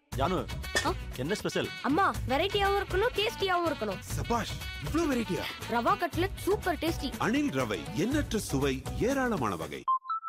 ஜானு ஆ? என்ன ஸ்பெஷல் அம்மா வெரைட்டியாவும் இருக்கணும் டேஸ்டியாவும் இருக்கணும் சபாஷ் இவ்ளோ வெரைட்டியா rava cutlet super tasty Anil ரவை எண்ணற்ற சுவை ஏராளமான வகை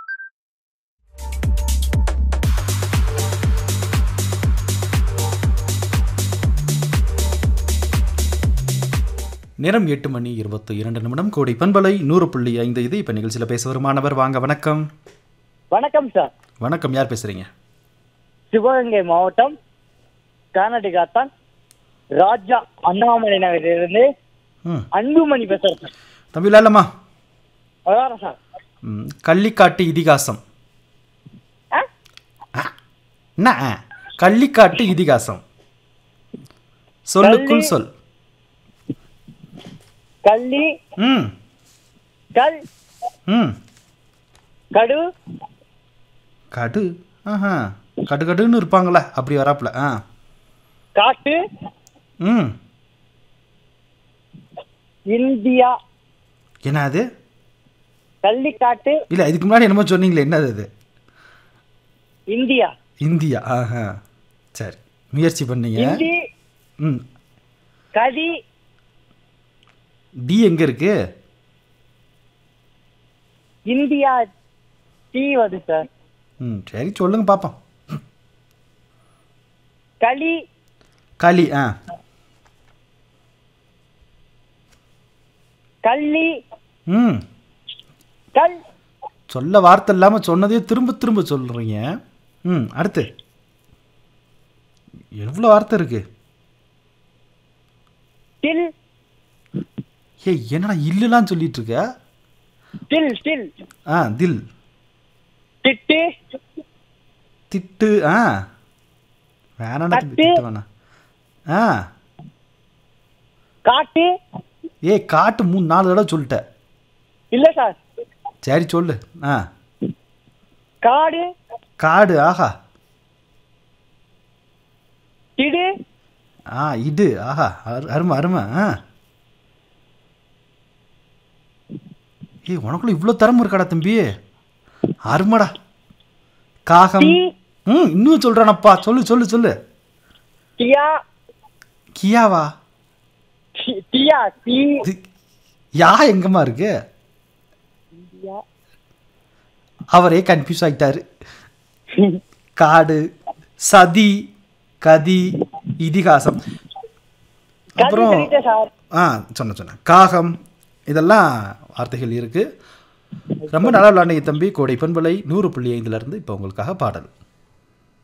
நேரம் எட்டு மணி இருபத்தி இரண்டு நிமிடம் கோடி பண்பலை நூறு புள்ளி ஐந்து இது இப்போ நிகழ்ச்சியில் பேச வருமானவர் வாங்க வணக்கம் வணக்கம் சார் வணக்கம் யார் பேசுறீங்க சிவகங்கை மாவட்டம் கர்நாடகா தான் ராஜா அண்ணாமலை நகரிலிருந்து ம் அன்புமணி பேசுறேன் சார் தம்பி இல்லாமா வராறேன் சார் ம், கள்ளிக்காட்டு இதிகாசம் ஆ? ஆ, என்ன ஆ? கள்ளிக்காட்டு இதிகாசம் சொல்லுக்குள் சொல் கள்ளி ம் கல் ம் கடு கடு ஆஹா கடு கடுன்னு இருப்பாங்களே அப்படி வராப்புல ஆ காட்டு ம் இந்தியா என்ன அது கள்ளிக்காட்டு இல்லை இதுக்கு முன்னாடி என்னமோ சொன்னீங்களே என்னது அது இந்தியா இந்தியா ஆஹா சரி முயற்சி பண்ணீங்க இந்தி ம் கதி டி எங்கே இருக்கு இந்தியா டீ வருது சார் ம் சரி சொல்லுங்க பார்ப்போம் களி களி ஆ கள்ளி ம் கல் சொல்ல வார்த்தை இல்லாமல் சொன்னதே திரும்ப திரும்ப சொல்கிறீங்க ம் அடுத்து எவ்வளோ வார்த்தை இருக்கு டில் ஏய் என்னடா இல்லுலாம் சொல்லிட்டு இருக்க டில் டில் ஆ தில் திட்டு திட்டு ஆ வேணாண்டா தம்பி, தட்டு. திட்டு வேணாம் ஆ காட்டு ஏய் காட்டு மூணு நாலு தடவை சொல்லிட்டேன் இல்ல சார் சரி சொல்லு ஆ காடு காடு ஆஹா திடு ஆ இது ஆஹா அரு அருமை அருமை ஆ ஏய் உனக்குள்ள இவ்வளோ திறமை இருக்காடா தம்பி அருமைடா காகம் டீ ம் இன்னும் சொல்கிறானப்பா சொல்லு சொல்லு சொல்லு டியா கியாவா டி- டியா டீ இது யா எங்கம்மா இருக்கு இந்தியா அவரே கன்ஃபியூஸ் ஆயிட்டாரு காடு சதி கதி இதிகாசம் கதி அப்புறம் சொல்லிட்டேன் சார் ஆ சொன்ன சொன்னேன் காகம் இதெல்லாம் வார்த்தைகள் இருக்குது ரொம்ப நல்லா விளாண்டீங்க தம்பி கோடை பண்பலை நூறு புள்ளி ஐந்துலேருந்து இப்போ உங்களுக்காக பாடல்